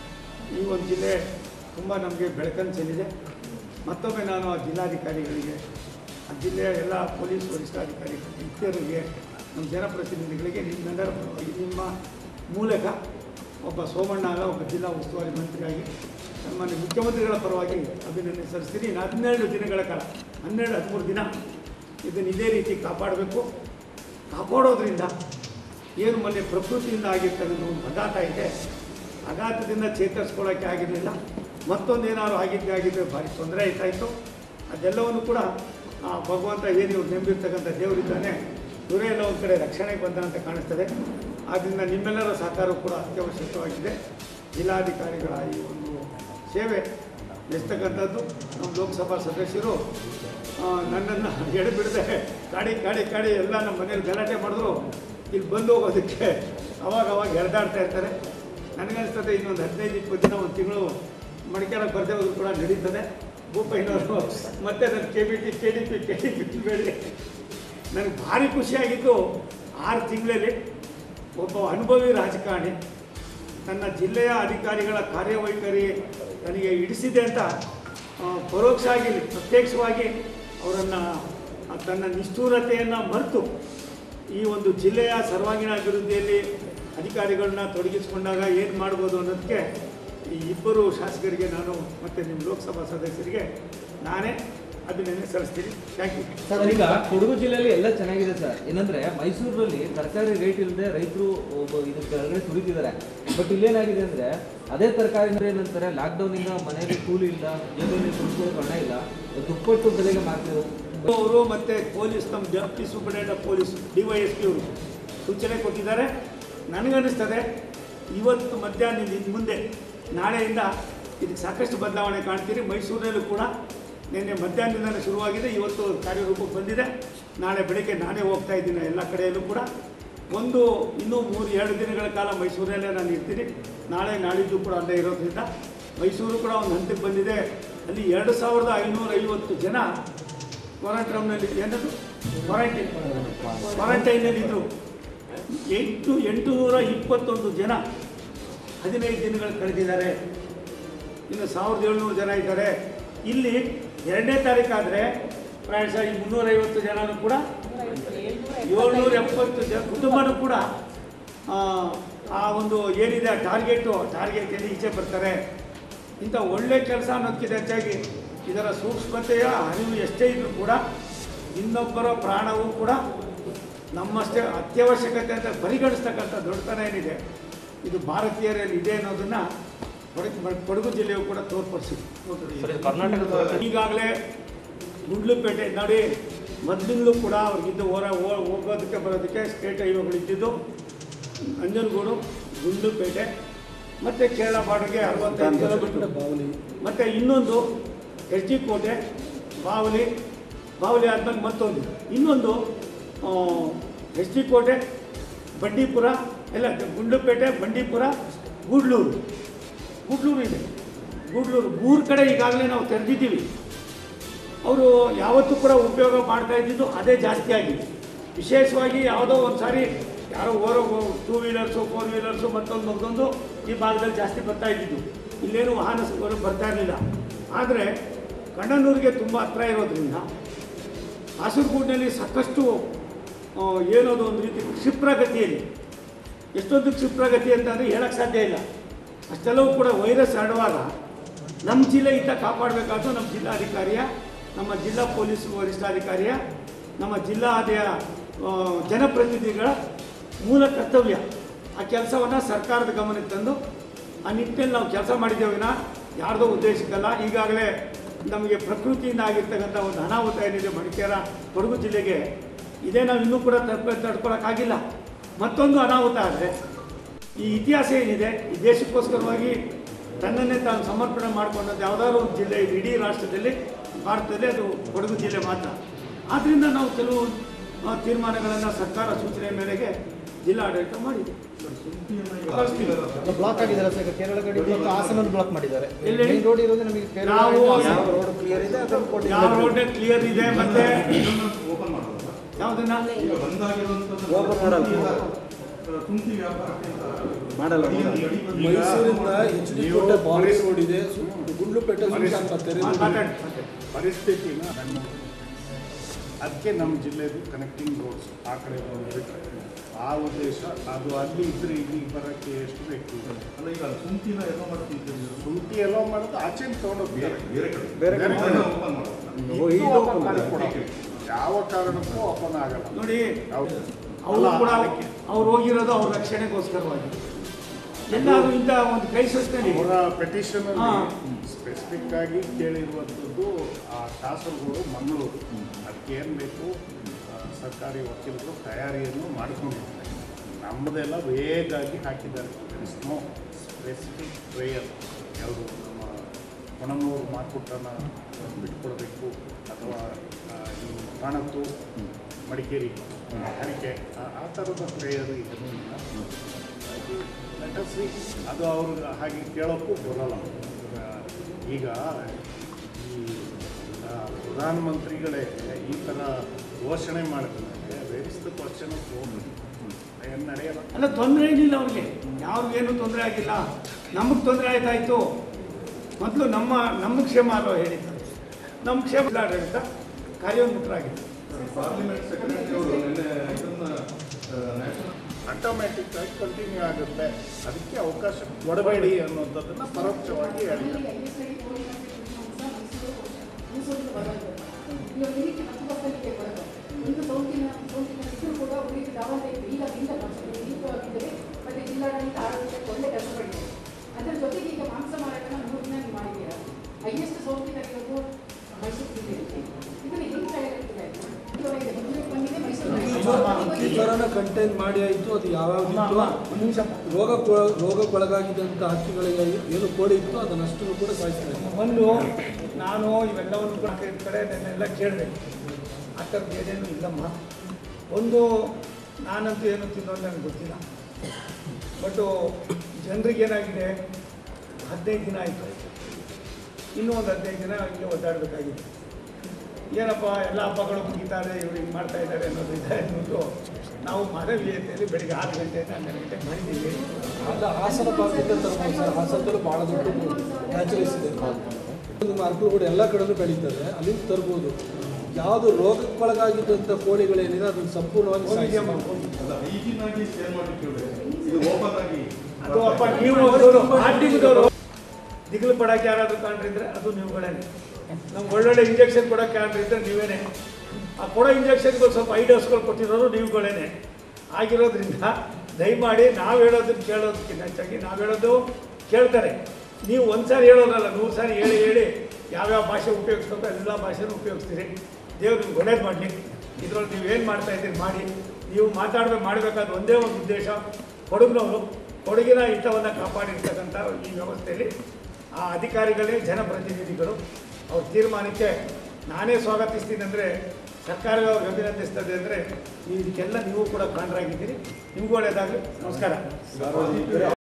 ಈ ಒಂದು ಜಿಲ್ಲೆ ತುಂಬ ನಮಗೆ ಬೆಳಕನ್ನು ಚೆಲ್ಲಿದೆ ಮತ್ತೊಮ್ಮೆ ನಾನು ಆ ಜಿಲ್ಲಾಧಿಕಾರಿಗಳಿಗೆ ಆ ಜಿಲ್ಲೆಯ ಎಲ್ಲ ಪೊಲೀಸ್ ವರಿಷ್ಠಾಧಿಕಾರಿಗಳು ಇತರರಿಗೆ ನಮ್ಮ ಜನಪ್ರತಿನಿಧಿಗಳಿಗೆ ನಿಮ್ಮೆಲ್ಲರ ಪರವಾಗಿ ನಿಮ್ಮ ಮೂಲಕ ಒಬ್ಬ ಸೋಮಣ್ಣಾಗ ಒಬ್ಬ ಜಿಲ್ಲಾ ಉಸ್ತುವಾರಿ ಮಂತ್ರಿಯಾಗಿ ಸನ್ಮಾನ್ಯ ಮುಖ್ಯಮಂತ್ರಿಗಳ ಪರವಾಗಿ ಅಭಿನಂದನೆ ಸಲ್ಲಿಸ್ತೀನಿ ಇನ್ನು ಹನ್ನೆರಡು ದಿನಗಳ ಕಾಲ ಹನ್ನೆರಡು ಹದಿಮೂರು ದಿನ ಇದನ್ನು ಇದೇ ರೀತಿ ಕಾಪಾಡಬೇಕು ಕಾಪಾಡೋದ್ರಿಂದ ಏನು ಮೊನ್ನೆ ಪ್ರಕೃತಿಯಿಂದ ಆಗಿರ್ತಕ್ಕಂಥ ಒಂದು ಆಘಾತ ಇದೆ ಆಘಾತದಿಂದ ಚೇತರಿಸ್ಕೊಳ್ಳೋಕ್ಕೆ ಆಗಿರಲಿಲ್ಲ ಮತ್ತೊಂದೇನಾದ್ರು ಆಗಿದ್ದೇ ಆಗಿದ್ದರೆ ಭಾರಿ ತೊಂದರೆ ಆಯ್ತಾಯಿತು ಅದೆಲ್ಲವನ್ನು ಕೂಡ ಆ ಭಗವಂತ ಏನು ಇವ್ರು ನಂಬಿರ್ತಕ್ಕಂಥ ದೇವರಿದ್ದಾನೆ ಇವರೇ ಎಲ್ಲ ಒಂದು ಕಡೆ ರಕ್ಷಣೆಗೆ ಬಂದ ಅಂತ ಕಾಣಿಸ್ತದೆ ಆದ್ದರಿಂದ ನಿಮ್ಮೆಲ್ಲರ ಸಹಕಾರ ಕೂಡ ಅತ್ಯವಶ್ಯಕವಾಗಿದೆ ಜಿಲ್ಲಾಧಿಕಾರಿಗಳ ಈ ಒಂದು ಸೇವೆ ಎಸ್ತಕ್ಕಂಥದ್ದು ನಮ್ಮ ಲೋಕಸಭಾ ಸದಸ್ಯರು ನನ್ನನ್ನು ಎಡೆಬಿಡದೆ ಕಾಡಿ ಕಾಡಿ ಕಾಡಿ ಎಲ್ಲ ನಮ್ಮ ಮನೇಲಿ ಗಲಾಟೆ ಮಾಡಿದ್ರು ಇಲ್ಲಿ ಬಂದು ಹೋಗೋದಕ್ಕೆ ಅವಾಗ ಅವಾಗ ಎಳೆದಾಡ್ತಾ ಇರ್ತಾರೆ ನನಗನ್ಸ್ತದೆ ಇನ್ನೊಂದು ಹದಿನೈದು ಇಪ್ಪತ್ತು ದಿನ ಒಂದು ತಿಂಗಳು ಮಡಿಕೇರಕ್ಕೆ ಬರದೇ ಹೋದ್ರು ಕೂಡ ನಡೀತದೆ ಭೂಪಯ್ಯನವರು ಮತ್ತೆ ನನ್ನ K B T K D P K D P ಬೇಡಿ ನನಗೆ ಭಾರಿ ಖುಷಿಯಾಗಿದ್ದು ಆರು ತಿಂಗಳಲ್ಲಿ ಒಬ್ಬ ಅನುಭವಿ ರಾಜಕಾರಣಿ ತನ್ನ ಜಿಲ್ಲೆಯ ಅಧಿಕಾರಿಗಳ ಕಾರ್ಯವೈಖರಿ ತನಗೆ ಇಡಿಸಿದೆ ಅಂತ ಆ, ಪರೋಕ್ಷವಾಗಿ ಪ್ರತ್ಯಕ್ಷವಾಗಿ ಅವರನ್ನು ತನ್ನ ನಿಷ್ಠೂರತೆಯನ್ನು ಮರೆತು ಈ ಒಂದು ಜಿಲ್ಲೆಯ ಸರ್ವಾಂಗೀಣ ಅಭಿವೃದ್ಧಿಯಲ್ಲಿ ಅಧಿಕಾರಿಗಳನ್ನ ತೊಡಗಿಸಿಕೊಂಡಾಗ ಏನು ಮಾಡ್ಬೋದು ಅನ್ನೋದಕ್ಕೆ ಈ ಇಬ್ಬರು ಶಾಸಕರಿಗೆ ನಾನು ಮತ್ತು ನಿಮ್ಮ ಲೋಕಸಭಾ ಸದಸ್ಯರಿಗೆ ನಾನೇ ಅಭಿನಂದನೆ ಸಲ್ಲಿಸ್ತೀನಿ ಥ್ಯಾಂಕ್ ಯು ಸರ್ ಈಗ ಕೊಡಗು ಜಿಲ್ಲೆಯಲ್ಲಿ ಎಲ್ಲ ಚೆನ್ನಾಗಿದೆ ಸರ್ ಏನಂದ್ರೆ ಮೈಸೂರಲ್ಲಿ ತರಕಾರಿ ರೇಟ್ ಇಲ್ಲದೆ ರೈತರು ಇದು ಕೆಳಗಡೆ ತುಳಿತಿದ್ದಾರೆ ಬಟ್ ಇಲ್ಲೇನಾಗಿದೆ ಅಂದ್ರೆ ಅದೇ ತರಕಾರಿ ಏನಂತಾರೆ ಲಾಕ್ಡೌನ್ ಇಂದ ಮನೆಯಲ್ಲಿ ಕೂಲಿ ಇಲ್ಲ ಜೇಬಲ್ಲಿ ತುಳಿಸ್ಕೊಳ್ಳೋಕೆ ಹಣ ಇಲ್ಲ ದುಪ್ಪಟ್ಟು ಬೆಲೆಗೆ ಮಾರ್ತಿದ್ರು ಅವರು ಮತ್ತು ಪೊಲೀಸ್ ನಮ್ಮ deputy superintendent police D Y S P ಅವರು ಸೂಚನೆ ಕೊಟ್ಟಿದ್ದಾರೆ ನನಗನ್ನಿಸ್ತದೆ ಇವತ್ತು ಮಧ್ಯಾಹ್ನದಿಂದ ಇನ್ನು ಮುಂದೆ ನಾಳೆಯಿಂದ ಇದಕ್ಕೆ ಸಾಕಷ್ಟು ಬದಲಾವಣೆ ಕಾಣ್ತೀರಿ ಮೈಸೂರಿನಲ್ಲೂ ಕೂಡ ನಿನ್ನೆ ಮಧ್ಯಾಹ್ನದಿಂದಲೇ ಶುರುವಾಗಿದೆ ಇವತ್ತು ಕಾರ್ಯರೂಪಕ್ಕೆ ಬಂದಿದೆ ನಾಳೆ ಬೆಳಿಗ್ಗೆ ನಾನೇ ಹೋಗ್ತಾ ಇದ್ದೀನಿ ಎಲ್ಲ ಕಡೆಯಲ್ಲೂ ಕೂಡ ಒಂದು ಇನ್ನೂ ಮೂರು ಎರಡು ದಿನಗಳ ಕಾಲ ಮೈಸೂರಲ್ಲೇ ನಾನು ಇರ್ತೀನಿ ನಾಳೆ ನಾಳಿದ್ದು ಕೂಡ ಅಲ್ಲೇ ಇರೋದ್ರಿಂದ ಮೈಸೂರು ಕೂಡ ಒಂದು ಹಂತಕ್ಕೆ ಬಂದಿದೆ ಅಲ್ಲಿ ಎರಡು ಸಾವಿರದ ಐನೂರ ಐವತ್ತು ಜನ ಕ್ವಾರಂಟೈನ್ನಲ್ಲಿ ಏನದು ಕ್ವಾರಂಟೈನ್ ಕ್ವಾರಂಟೈನಲ್ಲಿ ಇದ್ದರು ಎಂಟು ಎಂಟುನೂರ ಇಪ್ಪತ್ತೊಂದು ಜನ ಹದಿನೈದು ದಿನಗಳು ಕಳೆದಿದ್ದಾರೆ ಇನ್ನು ಸಾವಿರದ ಏಳ್ನೂರು ಜನ ಇದ್ದಾರೆ ಇಲ್ಲಿ ಎರಡನೇ ತಾರೀಕಾದರೆ ಪ್ರಾಯಶಃ ಈ ಮುನ್ನೂರೈವತ್ತು ಜನನೂ ಕೂಡ ಏಳ್ನೂರ ಎಪ್ಪತ್ತು ಜನ ಕುಟುಂಬನೂ ಕೂಡ ಆ, ಆ ಒಂದು ಏನಿದೆ ಟಾರ್ಗೆಟು ಟಾರ್ಗೆಟಲ್ಲಿ ಈಚೆ ಬರ್ತಾರೆ ಇಂಥ ಒಳ್ಳೆ ಕೆಲಸ ಅನ್ನೋದಕ್ಕಿಂತ ಹೆಚ್ಚಾಗಿ ಇದರ ಸೂಕ್ಷ್ಮತೆಯ ಅರಿವು ಎಷ್ಟೇ ಇದ್ರೂ ಕೂಡ ಇನ್ನೊಬ್ಬರ ಪ್ರಾಣವೂ ಕೂಡ ನಮ್ಮಷ್ಟೇ ಅತ್ಯವಶ್ಯಕತೆ ಅಂತ ಪರಿಗಣಿಸ್ತಕ್ಕಂಥ ದೊಡ್ಡತನ ಏನಿದೆ ಇದು ಭಾರತೀಯರಲ್ಲಿ ಇದೆ ಅನ್ನೋದನ್ನು ಕೊಡಗು ಕೊಡಗು ಜಿಲ್ಲೆಯು ಕೂಡ ತೋರ್ಪಡಿಸಿದೆ ಈಗಾಗಲೇ ಗುಂಡ್ಲುಪೇಟೆ ನೋಡಿ ಮೊದಲಿಂದಲೂ ಕೂಡ ಅವ್ರಿಗಿದ್ದು ಹೊರ ಹೋ- ಹೋಗೋದಕ್ಕೆ ಬರೋದಕ್ಕೆ ಸ್ಟೇಟ್ ಹೈವೇಗಳು ಇದ್ದಿದ್ದು ನಂಜನಗೂಡು ಗುಂಡ್ಲುಪೇಟೆ ಮತ್ತು ಕೇರಳ ಬಾರ್ಡರ್ಗೆ ಅರವತ್ತೈದು ಕಿಲೋಮೀಟರ್ ಬಾವಲಿ ಮತ್ತು ಇನ್ನೊಂದು ಎಚ್ ಡಿ ಕೋಟೆ ಬಾವಲಿ ಬಾವಲಿ ಆದ್ಮೇಲೆ ಮತ್ತೊಂದು ಇನ್ನೊಂದು ಎಚ್ ಡಿ ಕೋಟೆ ಬಂಡೀಪುರ ಎಲ್ಲ ಗುಂಡ್ಲುಪೇಟೆ ಬಂಡೀಪುರ ಗೂಡ್ಲೂರು ಗೂಡ್ಲೂರು ಇದೆ ಗೂಡ್ಲೂರು ಮೂರು ಕಡೆ ಈಗಾಗಲೇ ನಾವು ತೆರೆದಿದ್ದೀವಿ ಅವರು ಯಾವತ್ತೂ ಕೂಡ ಉಪಯೋಗ ಮಾಡ್ತಾ ಇದ್ದಿದ್ದು ಅದೇ ಜಾಸ್ತಿ ಆಗಿದೆ ವಿಶೇಷವಾಗಿ ಯಾವುದೋ ಒಂದು ಸಾರಿ ಯಾರೋ ಓರೋ ಟೂ ವೀಲರ್ಸು ಫೋರ್ ವೀಲರ್ಸು ಮತ್ತೊಂದು ಮತ್ತೊಂದು ಈ ಭಾಗದಲ್ಲಿ ಜಾಸ್ತಿ ಬರ್ತಾ ಇದ್ದಿದ್ದು ಇಲ್ಲೇನು ವಾಹನ ಸ- ಬರ್ತಾ ಇರಲಿಲ್ಲ ಆದರೆ ಕಣ್ಣನೂರಿಗೆ ತುಂಬ ಹತ್ರ ಇರೋದ್ರಿಂದ ಕಾಸರಗೋಡಿನಲ್ಲಿ ಸಾಕಷ್ಟು ಆ, ಏನೋದು ಒಂದು ರೀತಿ ಕ್ಷಿಪ್ರಗತಿಯಲ್ಲಿ ಎಷ್ಟೊಂದು ಕ್ಷಿಪ್ರಗತಿ ಅಂತಂದರೆ ಹೇಳಕ್ಕೆ ಸಾಧ್ಯ ಇಲ್ಲ ಅಷ್ಟೆಲ್ಲವೂ ಕೂಡ ವೈರಸ್ ಹರಡುವಾಗ ನಮ್ಮ ಜಿಲ್ಲೆ ಇದ್ದ ಕಾಪಾಡಬೇಕಾದ್ದು ನಮ್ಮ ಜಿಲ್ಲಾಧಿಕಾರಿಯ ನಮ್ಮ ಜಿಲ್ಲಾ ಪೊಲೀಸ್ ವರಿಷ್ಠಾಧಿಕಾರಿಯ ನಮ್ಮ ಜಿಲ್ಲಾಧಿಯ ಆ, ಜನಪ್ರತಿನಿಧಿಗಳ ಮೂಲ ಕರ್ತವ್ಯ ಆ ಕೆಲಸವನ್ನು ಸರ್ಕಾರದ ಗಮನಕ್ಕೆ ತಂದು ಆ ನಿಟ್ಟಿನಲ್ಲಿ ನಾವು ಕೆಲಸ ಮಾಡಿದ್ದೇವೆ ವಿನ ಯಾರ್ದೋ ಉದ್ದೇಶಕ್ಕಲ್ಲ ಈಗಾಗಲೇ ನಮಗೆ ಪ್ರಕೃತಿಯಿಂದ ಆಗಿರ್ತಕ್ಕಂಥ ಒಂದು ಅನಾಹುತ ಏನಿದೆ ಮಡಿಕೇರ ಕೊಡಗು ಜಿಲ್ಲೆಗೆ ಇದೇ ನಾವು ಇನ್ನೂ ಕೂಡ ತಪ್ಪ ತಡ್ಕೊಳಕ್ಕಾಗಿಲ್ಲ ಮತ್ತೊಂದು ಅನಾಹುತ ಆದರೆ ಈ ಇತಿಹಾಸ ಏನಿದೆ ಈ ದೇಶಕ್ಕೋಸ್ಕರವಾಗಿ ತನ್ನನ್ನೇ ತಾನು ಸಮರ್ಪಣೆ ಮಾಡಿಕೊಂಡದ್ದು ಯಾವುದಾದ್ರು ಒಂದು ಜಿಲ್ಲೆ ಇದೆ ಇಡೀ ರಾಷ್ಟ್ರದಲ್ಲಿ ಭಾರತದಲ್ಲಿ ಅದು ಕೊಡಗು ಜಿಲ್ಲೆ ಮಾತ್ರ ಆದ್ದರಿಂದ ನಾವು ಕೆಲವು ಆ, ತೀರ್ಮಾನಗಳನ್ನು ಸರ್ಕಾರ ಸೂಚನೆ ಮೇರೆಗೆ ಜಿಲ್ಲಾಡಳಿತ ಮಾಡಿದೆ ಕಳಿಸ್ತೀವಿ. ಬ್ಲಾಕ್ ಆಗಿದ್ದಾರೆ ಸರ್ ಈಗ ಕೇರಳ ಗಡಿ ಬ್ಲಾಕ್ ಹಾಸನಲ್ಲಿ ಬ್ಲಾಕ್ ಮಾಡಿದ್ದಾರೆ ಎಲ್ಲಿ? ಮೇನ್ ರೋಡ್ ಇರೋದು ನಮಗೆ ಕೇರಳ ನಾವು ಯಾವ ರೋಡ್ ಕ್ಲಿಯರ್ ಇದೆ ಅದನ್ನು ಕೊಡಿ ಯಾವ ರೋಡ್ ಕ್ಲಿಯರ್ ಇದೆ ಮತ್ತೆ ಓಪನ್ ಮಾಡೋದಲ್ಲ ಯಾವುದನ್ನ ಈಗ ಬಂದಾಗಿರುವಂಥದ್ದು ಓಪನ್ ಮಾಡಲ್ಲ. ಕುಂತಿ ವ್ಯಾಪಾರಕ್ಕೆ ಅಂತ ಮಾಡಲ್ಲ ಮೈಸೂರಿಂದ ಎಚ್ ಡಿ ಕೋಟೆ ಬಾಂಬೆ ರೋಡ್ ಇದೆ ಸು- ಗುಂಡ್ಲುಪೇಟೆ ಸುಲ್ತಾನ್ ಬತ್ತೇರಿ ಮಾತಾಡಿ ಮಾತಾಡಿ. ಪರಿಸ್ಥಿತಿನ ನಾನು ಅದಕ್ಕೆ ನಮ್ಮ ಜಿಲ್ಲೆದು ಕನೆಕ್ಟಿಂಗ್ ರೋಡ್ಸ್ ಆ ಕಡೆ ಬಂದ್ಬಿಟ್ರೆ ಆ ಉದ್ದೇಶ ಅದು ಅಲ್ಲಿ ಇದ್ರೆ ಇಲ್ಲಿ ಬರೋಕ್ಕೆ ಎಷ್ಟು ಬೇಕು ಅಲ್ಲ ಈಗ ಕುಂತಿನ ಎಲ್ಲ ಮಾಡ್ತಿದ್ದೀವಿ ಸುಂಟಿ ಎಲ್ಲ ಮಾಡೋದು ಆಚೆ ತೊಗೊಂಡೋಗ್ತಾರೆ ಬೇರೆ ಕಡೆ ಬೇರೆ ಕಡೆ ಬೇರೆ ಓಪನ್ ಮಾಡೋದು ಓ, ಇದು ಇದು open open ಮಾಡಿ ಮಾಡಿ. ಕೊಡೋದು. ಯಾವ ಕಾರಣಕ್ಕೂ ಓಪನ್ ಆಗಲ್ಲ ನೋಡಿ ಹೌದು. ಅವರು ಅಲ್ಲ, ಕೂಡ ಅದಕ್ಕೆ ಅವ್ರು ಹೋಗಿರೋದು ಅವ್ರ ರಕ್ಷಣೆಗೋಸ್ಕರವಾಗಿ ಎಲ್ಲಾದ್ರೂ ಇಂಥ ಒಂದು ಕೈ ಸಸ್ತೀನಿ ಅವರ ಪೆಟಿಷನ್ ಹಾ. ಸ್ಪೆಸಿಫಿಕ್ ಆಗಿ ಕೇಳಿರುವಂಥದ್ದು ಆ ಕಾಸರಗೋಡು ಮಂಗಳೂರು ಅದಕ್ಕೆ ಏನು ಬೇಕು ಆ, ಸರ್ಕಾರಿ ವಕೀಲರು ತಯಾರಿಯನ್ನು ಮಾಡಿಕೊಂಡಿರ್ತಾರೆ ನಮ್ಮದೆಲ್ಲ ವೇಗಾಗಿ ಹಾಕಿದ್ದಾರೆ ನೋ ಸ್ಪೆಸಿಫಿಕ್ ಪ್ರೇಯರ್ ಯಾವುದು ನಮ್ಮ ಒಣನೂರು ಮಾರ್ಕುಟ್ಟನ ಬಿಟ್ಕೊಡ್ಬೇಕು ಅಥವಾ ಆ, ಈ ಕಾಣತ್ತು ಮಡಿಕೇರಿ ಹರಿಕೆ ಆ- ಆ ಥರದ ಪ್ರೇಯರ್ ಏನೂ ಇಲ್ಲ ಅದು let us see. ಅದು ಅವರು ಹಾಗೆ ಕೇಳೋಕ್ಕೂ ಬರೋಲ್ಲ ಆ, ಈಗ ಈ ಆ, ಪ್ರಧಾನಮಂತ್ರಿಗಳೇ ಈ ಥರ ಘೋಷಣೆ ಮಾಡಿದ್ರೆ where is the question of ಏನು ನಡೆಯಲ್ಲ ಅಲ್ಲ ತೊಂದರೆ ಏನಿಲ್ಲ ಅವ್ರಿಗೆ ಯಾರಿಗೇನು ತೊಂದರೆ ಆಗಿಲ್ಲ ನಮಗೆ ತೊಂದರೆ ಆಯ್ತಾಯ್ತು ಮೊದಲು ನಮ್ಮ ನಮ್ಮ ಕ್ಷೇಮ ಅಲ್ವ ಹೇಳಿದ್ದಾರೆ ನಮ್ಮ ಕ್ಷೇಮ ಜಿಲ್ಲಾಡಳಿತ ಕಾರ್ಯೋನ್ಮುಖರಾಗಿದೆ ಪಾರ್ಲಿಮೆಂಟ್ ಸೆಕ್ರೆಟರಿ ಅವರು ನಿನ್ನೆ ಇದನ್ನ ನ್ಯಾಷನಲ್ ಆಟೋಮ್ಯಾಟಿಕ್ ಆಗಿ ಕಂಟಿನ್ಯೂ ಆಗುತ್ತೆ ಅದಕ್ಕೆ ಅವಕಾಶ ಕೊಡಬೇಡಿ ಅನ್ನೋದನ್ನು ಪರೋಕ್ಷವಾಗಿ ಹೇಳಿದ್ದಾರೆ ಒಂದು ಸೋಂಕಿನ ಸೋಂಕಿನ ಇದ್ರೂ ಕೂಡ ಉಳಿದ ದಾವಣಗೆರೆ ಈಗ ಇಲ್ಲ ದೀರ್ಘವಾಗಿದ್ದರೆ ಮತ್ತೆ ಜಿಲ್ಲಾಡಳಿತ ಆರೋಗ್ಯಕ್ಕೆ ಒಳ್ಳೆ ಕೆಲಸ ಮಾಡಿದೆ ಅದರ ಜೊತೆಗೆ ಈಗ ಮಾಂಸ ಮಾರಾಟನ ಮೂರು ದಿನ ನೀವು ಮಾಡಿದ್ದೀರಾ ಹೈಯೆಸ್ಟ್ ಸೋಂಕಿತರಿರೋದು ಮೈಸೂರು ಜಿಲ್ಲೆಯಲ್ಲಿ ಇದನ್ನು ಹೆಂಗೆ ತಡೆಗಟ್ಟಿದೆ ಇದುವರೆಗೆ ಬೆಂಗಳೂರಿಗೆ ಬಂದಿದೆ ಈ ಮೈಸೂರು ಥರನ ಕಂಟೈನ್ ಮಾಡಿ ಆಯಿತು ಅದು ಯಾವ್ಯಾವ್ದಿತ್ತು ಒಂದು ನಿಮಿಷ ರೋಗ ರೋಗಕ್ಕೊಳಗಾಗಿದ್ದಂಥ ಹಕ್ಕಿಗಳಿಗೆ ಏನು ಕೋಳಿ ಇತ್ತು ಅದನ್ನಷ್ಟನ್ನು ಕೂಡ ಸಾಯಿಸ್ತಾ ಇದ್ದಾರೆ ಒಂದು ನಾನು ಇವೆಲ್ಲವನ್ನು ಕೂಡ ಈ ಕಡೆ ನೆನ್ನೆಲ್ಲ ಕೇಳಿದೆ ಆ ಥರದ್ದು ಏನೇನು ಇಲ್ಲಮ್ಮ ಒಂದು ನಾನಂತೂ ಏನು ತಿನ್ನೋದು ನನಗೆ ಗೊತ್ತಿಲ್ಲ ಬಟ್ಟು ಜನರಿಗೆ ಏನಾಗಿದೆ ಹದಿನೈದು ದಿನ ಆಯಿತು ಇನ್ನೂ ಒಂದು ಹದಿನೈದು ದಿನ ಹಿಂಗೆ ಒದ್ದಾಡಬೇಕಾಗಿದೆ ಏನಪ್ಪ ಎಲ್ಲ ಹಬ್ಬಗಳು ಮುಗಿತಾರೆ ಇವ್ರು ಹಿಂಗೆ ಮಾಡ್ತಾ ಇದ್ದಾರೆ ಅನ್ನೋದು ಇದೆ ಅನ್ನೋದು ನಾವು ಮಾನವೀಯತೆಯಲ್ಲಿ ಬೆಳಿಗ್ಗೆ ಆರು ಗಂಟೆಯಿಂದ ಹನ್ನೆರಡು ಗಂಟೆಗೆ ಮಾಡಿದ್ದೀವಿ ಅಲ್ಲ ಹಾಸನ ಭಾಗದಿಂದ ತರ್ಬೋದು ಸರ್ ಹಾಸನದಲ್ಲೂ ಭಾಳ ದೊಡ್ಡ ನ್ಯಾಚುರಲ್ಸ್ ಇದೆ ನಿಮ್ಮ ಅನುಕೂಲಗಳು ಎಲ್ಲ ಕಡೆನೂ ಬೆಳೀತದೆ ಅಲ್ಲಿಂದ ತರ್ಬೋದು ಯಾವುದು ರೋಗಕ್ಕೊಳಗಾಗಿದ್ದಂಥ ಕೋಳಿಗಳೇನಿದೆ ಅದನ್ನು ಸಂಪೂರ್ಣವಾಗಿ ಸಾಯಿಸಿ ಅಲ್ಲ ಹೈಜೀನ್ ಆಗಿ ಸೇಲ್ ಮಾಡಿಟ್ಟಿವ್ರೆ ಇದು ಓಪನ್ ಆಗಿ ಅದು ಅಪ್ಪ ನೀವು ಆರ್ಟಿಂಗ್ದವರು ದಿಗಿಲು ಪಡಕ್ಕೆ ಯಾರಾದರೂ ಕಾಣ್ರಿದ್ರೆ ಅದು ನೀವುಗಳೇನೆ ನಮ್ಗೆ ಒಳ್ಳೊಳ್ಳೆ ಇಂಜೆಕ್ಷನ್ ಕೊಡೋಕೆ ಕಾಣ್ರಿದ್ರೆ ನೀವೇನೆ ಆ ಕೊಡೋ ಇಂಜೆಕ್ಷನ್ಗಳು ಸ್ವಲ್ಪ ಐ ಡೋಸ್ಗಳು ಕೊಟ್ಟಿರೋರು ನೀವುಗಳೇನೆ ಆಗಿರೋದ್ರಿಂದ ದಯಮಾಡಿ ನಾವು ಹೇಳೋದನ್ನ ಕೇಳೋದಕ್ಕಿಂತ ಹೆಚ್ಚಾಗಿ ನಾವು ಹೇಳೋದು ಕೇಳ್ತಾರೆ ನೀವು ಒಂದು ಸಾರಿ ಹೇಳೋದಲ್ಲ ನೂರು ಸಾರಿ ಹೇಳಿ ಹೇಳಿ ಯಾವ್ಯಾವ ಭಾಷೆ ಉಪಯೋಗಿಸ್ಬೇಕು ಎಲ್ಲ ಭಾಷೆನೂ ಉಪಯೋಗಿಸ್ತೀರಿ ದೇವ್ರು ನಿಮ್ಗೆ ಒಳ್ಳೇದು ಮಾಡಲಿ ಇದ್ರಲ್ಲಿ ನೀವು ಏನು ಮಾಡ್ತಾ ಇದ್ದೀರಿ ಮಾಡಿ ನೀವು ಮಾತಾಡ್ಬೇಕು ಮಾಡಬೇಕಾದ ಒಂದೇ ಒಂದು ಉದ್ದೇಶ ಕೊಡಗಿನವರು ಕೊಡಗಿನ ಹಿತವನ್ನು ಕಾಪಾಡಿರ್ತಕ್ಕಂಥ ಈ ವ್ಯವಸ್ಥೆಯಲ್ಲಿ ಆ ಅಧಿಕಾರಿಗಳೇ ಜನಪ್ರತಿನಿಧಿಗಳು ಅವ್ರ ತೀರ್ಮಾನಕ್ಕೆ ನಾನೇ ಸ್ವಾಗತಿಸ್ತೀನಿ ಅಂದರೆ ಸರ್ಕಾರವೇ ಅವ್ರಿಗೆ ಅಭಿನಂದಿಸ್ತದೆ ಅಂದರೆ ಇದಕ್ಕೆಲ್ಲ ನೀವು ಕೂಡ ಕಾರಣರಾಗಿದ್ದೀರಿ ನಿಮಗೂ ಒಳ್ಳೆಯದಾಗಲಿ ನಮಸ್ಕಾರ